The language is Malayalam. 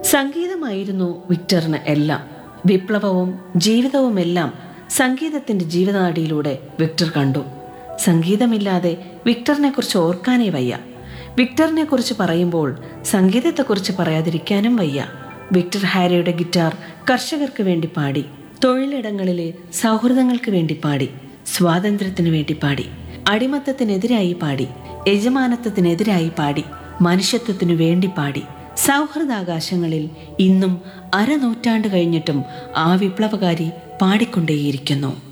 സംഗീതമായിരുന്നു വിക്ടറിന് എല്ലാം വിപ്ലവവും ജീവിതവുമെല്ലാം സംഗീതത്തിന്റെ ജീവിതനാടിയിലൂടെ വിക്ടർ കണ്ടു സംഗീതമില്ലാതെ വിക്ടറിനെ കുറിച്ച് ഓർക്കാനേ വയ്യ വിക്ടറിനെ കുറിച്ച് പറയുമ്പോൾ സംഗീതത്തെക്കുറിച്ച് പറയാതിരിക്കാനും വയ്യ വിക്ടർ ഹാരിയുടെ ഗിറ്റാർ കർഷകർക്ക് വേണ്ടി പാടി തൊഴിലിടങ്ങളിലെ സൗഹൃദങ്ങൾക്ക് വേണ്ടി പാടി സ്വാതന്ത്ര്യത്തിന് വേണ്ടി പാടി അടിമത്തത്തിനെതിരായി പാടി യജമാനത്വത്തിനെതിരായി പാടി മനുഷ്യത്വത്തിനു വേണ്ടി പാടി സൗഹൃദാകാശങ്ങളിൽ ഇന്നും അരനൂറ്റാണ്ട് കഴിഞ്ഞിട്ടും ആ വിപ്ലവകാരി പാടിക്കൊണ്ടേയിരിക്കുന്നു